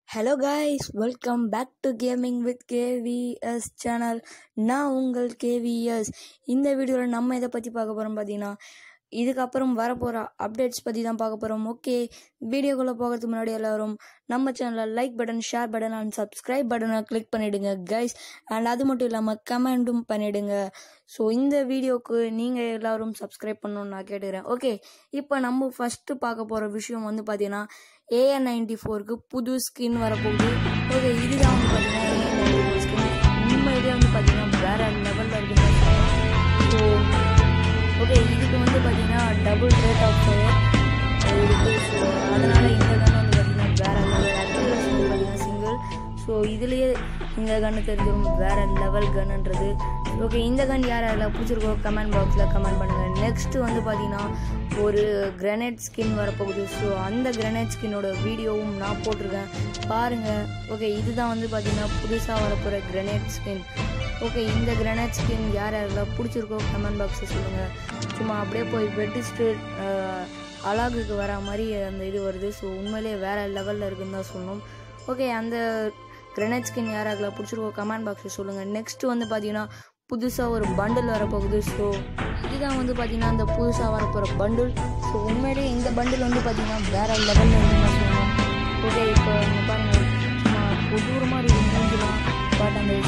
hello guys welcome back to gaming with KVS channel நான் உங்கள் KVS இந்த வீடியோவில் நம்ம எதை பற்றி பார்க்க போகிறோம் பார்த்தீங்கன்னா இதுக்கப்புறம் வரப்போகிற அப்டேட்ஸ் பற்றி தான் பார்க்க போகிறோம் ஓகே வீடியோக்குள்ளே போகிறதுக்கு முன்னாடி எல்லாரும் நம்ம சேனலில் like button share button and subscribe பட்டனை கிளிக் பண்ணிவிடுங்க கைஸ் அண்ட் அது மட்டும் இல்லாமல் கமெண்ட்டும் பண்ணிவிடுங்க ஸோ இந்த வீடியோக்கு நீங்கள் எல்லாரும் சப்ஸ்கிரைப் பண்ணணும்னு நான் கேட்டுக்கிறேன் ஓகே இப்போ நம்ம ஃபஸ்ட்டு பார்க்க போகிற விஷயம் வந்து பார்த்தீங்கன்னா ஏஆர் நைன்டி ஃபோருக்கு புது ஸ்கின் வரப்போகுது ஓகே இதுதான் வந்து பார்த்தீங்கன்னா ஏஆர் நைன்டி ஃபோர் ஸ்கின் உண்மையிலே வந்து பார்த்தீங்கன்னா வேற லெவலில் இருக்குன்னு ஸோ ஓகே இதுக்கு வந்து பார்த்தீங்கன்னா டபுள் ரேட் ஆஃப் ஃபயர் இருக்குது ஸோ அதனால் இந்த கன் வந்து பார்த்தீங்கன்னா வேற லெவல் அக்யூரஸ் வந்து பார்த்தீங்கன்னா சிங்கிள் ஸோ இதுலேயே இந்த கன்று தெரிஞ்சிடும் வேற லெவல் கன்னுன்றது ஓகே இந்த கன் யார் யாரெல்லாம் பிடிச்சிருக்கோ கமெண்ட் பாக்ஸில் கமெண்ட் பண்ணுங்கள் நெக்ஸ்ட்டு வந்து பார்த்தீங்கன்னா ஒரு கிரனேட் ஸ்கின் வரப்போகுது ஸோ அந்த கிரனேட் ஸ்கின்னோட வீடியோவும் நான் போட்டிருக்கேன் பாருங்கள் ஓகே இதுதான் வந்து பார்த்தீங்கன்னா புதுசாக வரப்போகிற கிரனேட் ஸ்கின் ஓகே இந்த கிரனேட் ஸ்கின் யார் யாரெல்லாம் பிடிச்சிருக்கோ கமெண்ட் பாக்ஸில் சொல்லுங்கள் சும்மா அப்படியே போய் வெட்டு ஸ்ட்ரீட் அலாகுக்கு வர மாதிரி அந்த இது வருது ஸோ உண்மையிலேயே வேறு லெவலில் இருக்குன்னு தான் சொல்லணும் ஓகே அந்த கிரனேட் ஸ்கின் யார் யாரெல்லாம் பிடிச்சிருக்கோ கமெண்ட் பாக்ஸில் சொல்லுங்கள் நெக்ஸ்ட்டு வந்து பார்த்தீங்கன்னா புதுசாக ஒரு பண்டில் வரப்போகுது ஸோ இதுதான் வந்து பார்த்தீங்கன்னா அந்த புதுசாக வரப்போகிற பண்டில் ஸோ உண்மையிலேயே இந்த பண்டில் வந்து பார்த்தீங்கன்னா வேறு லெவலில் இருக்குன்னு சொல்லணும் ஓகே இப்போ நம்ம பாருங்கள் சும்மா கொடூரமாக இருக்குது மூஞ்சிலாம் பட் அந்த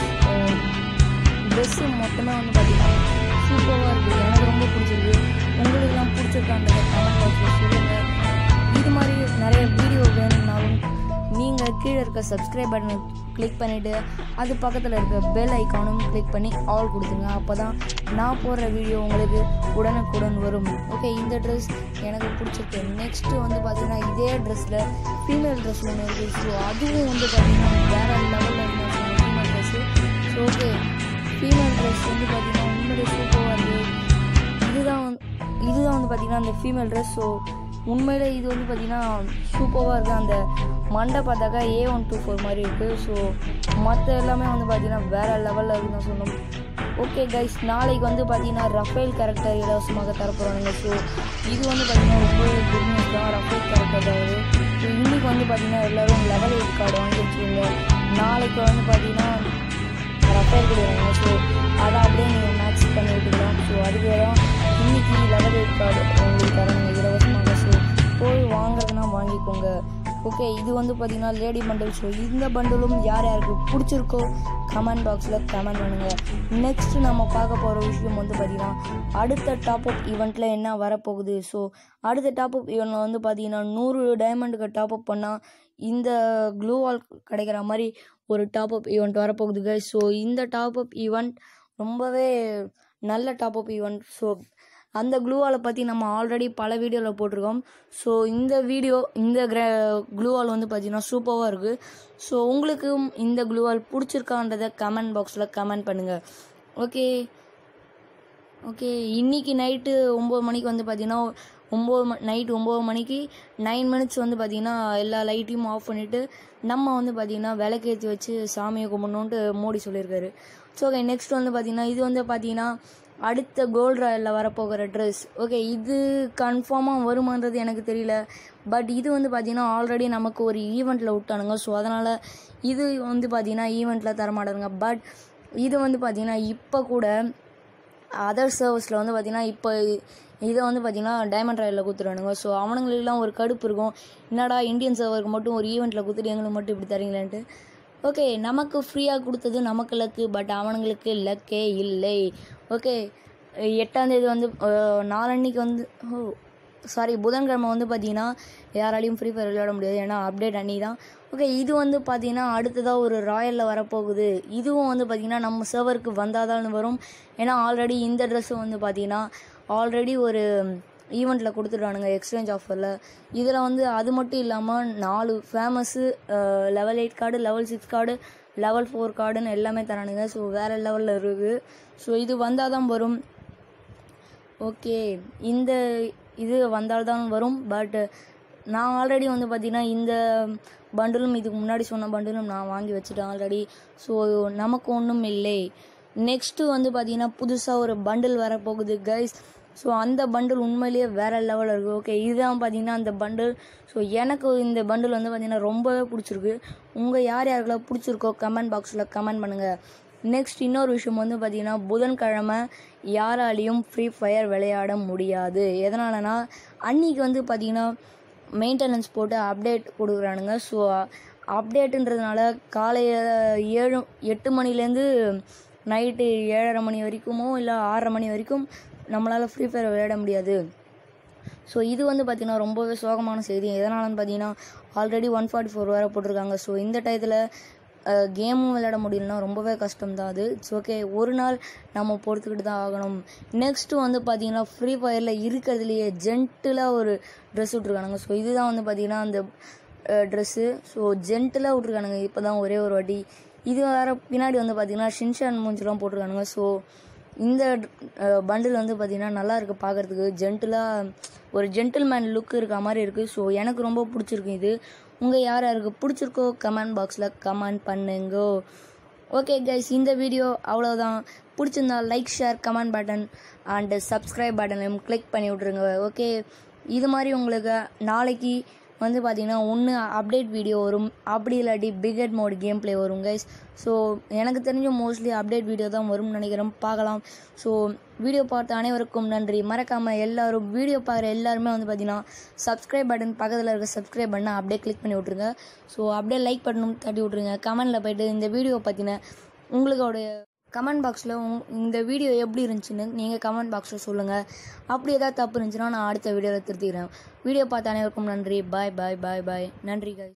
ட்ரெஸ்ஸு மொத்தமே வந்து பார்த்தீங்கன்னா சூப்பராக இருக்குது எனக்கு ரொம்ப பிடிச்சிருக்கு உங்களுக்கெல்லாம் பிடிச்சிருக்கான்றத கமெண்ட் பாக்ஸில் சொல்லுங்கள் இது மாதிரி நிறைய வீடியோ வேணும்னாலும் நீங்கள் கீழே இருக்க சப்ஸ்கிரைப் பட்டனை கிளிக் பண்ணிவிட்டு அது பக்கத்தில் இருக்க பெல் ஐக்கானும் கிளிக் பண்ணி ஆல் கொடுத்துருங்க அப்போ தான் நான் போடுற வீடியோ உங்களுக்கு உடனுக்குடன் வரும் ஓகே இந்த ட்ரெஸ் எனக்கு பிடிச்சிருக்கு நெக்ஸ்ட்டு வந்து பார்த்தீங்கன்னா இதே ட்ரெஸ்ஸில் ஃபீமேல் ட்ரெஸ் ஒன்று இருக்குது ஸோ அதுவும் வந்து பார்த்தீங்கன்னா வேறு லெவலில் இருந்தால் female dress so okay female dress வந்து பார்த்தீங்கன்னா உண்மையிலே சூப்பராக இருக்குது இதுதான் வந்து இதுதான் வந்து பார்த்தீங்கன்னா அந்த ஃபீமேல் ட்ரெஸ் ஸோ உண்மையிலே இது வந்து பார்த்தீங்கன்னா சூப்பராக இருக்குது அந்த மண்டை பார்த்தாக்கா ஏ ஒன் டூ ஃபோர் மாதிரி இருக்குது ஸோ மற்ற எல்லாமே வந்து பார்த்தீங்கன்னா வேறு லெவலில் இருக்குன்னு சொன்னோம் ஓகே கைஸ் நாளைக்கு வந்து பார்த்தீங்கன்னா ரஃபேல் கேரக்டர் இலவசமாக தரப்போகிறாங்க ஸோ இது வந்து பார்த்தீங்கன்னா ரொம்ப குட் நியூஸ் தான் ரஃபேல் கேரக்டர் தான் வருது ஸோ இன்றைக்கி வந்து பார்த்தீங்கன்னா எல்லோரும் லெவல் எயிட் கார்டு வாங்கி வச்சுருங்க நாளைக்கு வந்து பார்த்தீங்கன்னா ரஃபேல் கொடுக்குறாங்க ஸோ அதை அப்படியே நீங்கள் மேட்ச் பண்ணி விட்டுக்கலாம் ஸோ அதுக்கு தான் இன்னைக்கு லெவல் எயிட் கார்டு உங்களுக்கு தராங்க இலவசமாக ஸோ போய் வாங்குறதுனா வாங்கிக்கோங்க ஓகே இது வந்து பார்த்தீங்கன்னா லேடி பண்டில் ஸோ இந்த பண்டிலும் யார் யாருக்கு பிடிச்சிருக்கோ கமெண்ட் பாக்ஸில் கமெண்ட் பண்ணுங்கள் நெக்ஸ்ட் நம்ம பார்க்க போகிற விஷயம் வந்து பார்த்தீங்கன்னா அடுத்த டாப் அப் ஈவெண்ட்டில் என்ன வரப்போகுது ஸோ அடுத்த டாப் அப் ஈவெண்ட்டில் வந்து பார்த்தீங்கன்னா நூறு டைமண்டுக்கு டாப் அப் பண்ணால் இந்த க்ளூ வால் கிடைக்கிற மாதிரி ஒரு டாப் அப் ஈவெண்ட் வரப்போகுது கைஸ் ஸோ இந்த டாப் அப் ஈவெண்ட் ரொம்பவே நல்ல டாப் அப் ஈவெண்ட் ஸோ அந்த க்ளூவாலை பற்றி நம்ம ஆல்ரெடி பல வீடியோவில் போட்டிருக்கோம் ஸோ இந்த வீடியோ இந்த கிர க்ளூவால் வந்து பார்த்தீங்கன்னா சூப்பராக இருக்குது ஸோ உங்களுக்கும் இந்த க்ளூவால் பிடிச்சிருக்கான்றதை கமெண்ட் பாக்ஸில் கமெண்ட் பண்ணுங்கள் ஓகே ஓகே இன்றைக்கி நைட்டு ஒம்பது மணிக்கு வந்து பார்த்தீங்கன்னா ஒம்பது ம நைட்டு ஒம்பது மணிக்கு நைன் மினிட்ஸ் வந்து பார்த்திங்கன்னா எல்லா லைட்டையும் ஆஃப் பண்ணிவிட்டு நம்ம வந்து பார்த்திங்கன்னா விளக்கேற்றி வச்சு சாமியை கும்பிடணுன்ட்டு மோடி சொல்லியிருக்காரு ஸோ ஓகே நெக்ஸ்ட் வந்து பார்த்திங்கன்னா இது வந்து பார்த்திங்கன்னா அடுத்த கோல்ட் ராயலில் வரப்போகிற ட்ரெஸ் ஓகே இது கன்ஃபார்மாக வருமானது எனக்கு தெரியல பட் இது வந்து பார்த்திங்கன்னா ஆல்ரெடி நமக்கு ஒரு ஈவெண்ட்டில் விட்டானுங்க ஸோ அதனால் இது வந்து பார்த்திங்கன்னா ஈவெண்ட்டில் தரமாட்டானுங்க பட் இது வந்து பார்த்திங்கன்னா இப்போ கூட அதர் சர்வீஸில் வந்து பார்த்திங்கன்னா இப்போ இதை வந்து பார்த்திங்கன்னா டைமண்ட் ராயலில் கொடுத்துருவானுங்க ஸோ அவனுங்களுக்கெல்லாம் ஒரு கடுப்பு இருக்கும் என்னடா இந்தியன் சர்வருக்கு மட்டும் ஒரு ஈவெண்ட்டில் கொடுத்துட்டு எங்களுக்கு மட்டும் இப்படி தரீங்களான்ட்டு ஓகே நமக்கு ஃப்ரீயாக கொடுத்தது நமக்கு லக்கு பட் அவனுங்களுக்கு லக்கே இல்லை ஓகே எட்டாந்தேதி வந்து நாலன்னைக்கு வந்து ஓ சாரி புதன்கிழமை வந்து பார்த்தீங்கன்னா யாராலையும் ஃப்ரீ ஃபயர் விளையாட முடியாது ஏன்னா அப்டேட் அன்னி தான் ஓகே இது வந்து பார்த்தீங்கன்னா அடுத்ததாக ஒரு ராயலில் வரப்போகுது இதுவும் வந்து பார்த்திங்கன்னா நம்ம சர்வருக்கு வந்தால் தான் வரும் ஏன்னா ஆல்ரெடி இந்த ட்ரெஸ்ஸும் வந்து பார்த்திங்கன்னா ஆல்ரெடி ஒரு ஈவெண்ட்டில் கொடுத்துட்றானுங்க எக்ஸ்சேஞ்ச் ஆஃபரில் இதில் வந்து அது மட்டும் இல்லாமல் நாலு famous level eight card level six card level four கார்டுன்னு எல்லாமே தரானுங்க ஸோ வேறு லெவலில் இருக்குது ஸோ இது வந்தால் தான் வரும் ஓகே இந்த இது வந்தால்தான் வரும் பட் நான் ஆல்ரெடி வந்து பார்த்திங்கன்னா இந்த பண்டிலும் இதுக்கு முன்னாடி சொன்ன பண்டிலும் நான் வாங்கி வச்சுட்டேன் ஆல்ரெடி ஸோ நமக்கு ஒன்றும் இல்லை நெக்ஸ்ட்டு வந்து பார்த்திங்கன்னா புதுசாக ஒரு பண்டில் வரப்போகுது கைஸ் ஸோ அந்த பண்டில் உண்மையிலேயே வேறு லெவலில் இருக்குது ஓகே இதுதான் பார்த்தீங்கன்னா அந்த பண்டில் ஸோ எனக்கு இந்த பண்டில் வந்து பார்த்தீங்கன்னா ரொம்பவே பிடிச்சிருக்கு உங்கள் யார் யாருக்கெல்லாம் பிடிச்சிருக்கோ கமெண்ட் பாக்ஸில் கமெண்ட் பண்ணுங்கள் நெக்ஸ்ட் இன்னொரு விஷயம் வந்து பார்த்தீங்கன்னா புதன்கிழமை யாராலையும் ஃப்ரீ ஃபயர் விளையாட முடியாது எதனாலனா அன்னைக்கு வந்து பார்த்தீங்கன்னா மெயின்டெனன்ஸ் போட்டு அப்டேட் கொடுக்குறானுங்க ஸோ அப்டேட்டுன்றதுனால காலையில் ஏழு எட்டு மணிலேருந்து நைட்டு ஏழரை மணி வரைக்குமோ இல்லை ஆறரை மணி வரைக்கும் நம்மளால் ஃப்ரீ ஃபயர் விளையாட முடியாது ஸோ இது வந்து பார்த்திங்கன்னா ரொம்பவே சோகமான செய்தி எதனாலன்னு பார்த்தீங்கன்னா ஆல்ரெடி ஒன் ஃபார்ட்டி ஃபோர் வேறு போட்டிருக்காங்க ஸோ இந்த டயத்தில் கேமும் விளையாட முடியலனா ரொம்பவே கஷ்டம் தான் அது இட்ஸ் ஓகே ஒரு நாள் நம்ம பொறுத்துக்கிட்டு தான் ஆகணும் நெக்ஸ்ட்டு வந்து பார்த்தீங்கன்னா ஃப்ரீ ஃபயரில் இருக்கிறதுலையே ஜென்டிலாக ஒரு ட்ரெஸ் விட்ருக்கானுங்க ஸோ இதுதான் வந்து பார்த்தீங்கன்னா அந்த ட்ரெஸ்ஸு ஸோ ஜென்டிலாக விட்ருக்கானுங்க இப்போ தான் ஒரே ஒரு வாட்டி இது வேறு பின்னாடி வந்து பார்த்தீங்கன்னா ஷின்ஷான் மூஞ்சிலாம் போட்டிருக்கானுங்க ஸோ இந்த பண்டில் வந்து பார்த்திங்கன்னா நல்லா இருக்குது பார்க்குறதுக்கு ஜென்டிலாக ஒரு ஜென்டில்மேன் லுக் இருக்க மாதிரி இருக்குது ஸோ எனக்கு ரொம்ப பிடிச்சிருக்கு இது உங்கள் யார் யாருக்கு பிடிச்சிருக்கோ கமெண்ட் பாக்ஸில் கமெண்ட் பண்ணுங்க ஓகே கைஸ் இந்த வீடியோ அவ்வளோதான் பிடிச்சிருந்தா like share comment button and subscribe பட்டனையும் கிளிக் பண்ணி விட்ருங்க ஓகே இது மாதிரி உங்களுக்கு நாளைக்கு வந்து பார்த்தீங்கன்னா ஒன்று அப்டேட் வீடியோ வரும் அப்படி இல்லாட்டி பிகெட் மோட் கேம் ப்ளே வரும் கைஸ் ஸோ எனக்கு தெரிஞ்ச மோஸ்ட்லி அப்டேட் வீடியோ தான் வரும்னு நினைக்கிறேன் பார்க்கலாம் ஸோ வீடியோ பார்த்த அனைவருக்கும் நன்றி மறக்காமல் எல்லாரும் வீடியோ பார்க்குற எல்லாருமே வந்து பார்த்தீங்கன்னா சப்ஸ்கிரைப் பட்டன் பக்கத்தில் இருக்க சப்ஸ்கிரைப் பண்ணால் அப்படியே கிளிக் பண்ணி விட்ருங்க ஸோ அப்படியே லைக் பட்டனும் தட்டி விட்ருங்க கமெண்டில் போய்ட்டு இந்த வீடியோ பற்றின உங்களுடைய கமெண்ட் பாக்ஸில் இந்த வீடியோ எப்படி இருந்துச்சுன்னு நீங்கள் கமெண்ட் பாக்ஸில் சொல்லுங்கள் அப்படி ஏதாவது தப்பு இருந்துச்சுன்னா நான் அடுத்த வீடியோவில் திருத்திக்கிறேன் வீடியோ பார்த்த அனைவருக்கும் நன்றி பாய் பாய் பாய் பாய் நன்றி guys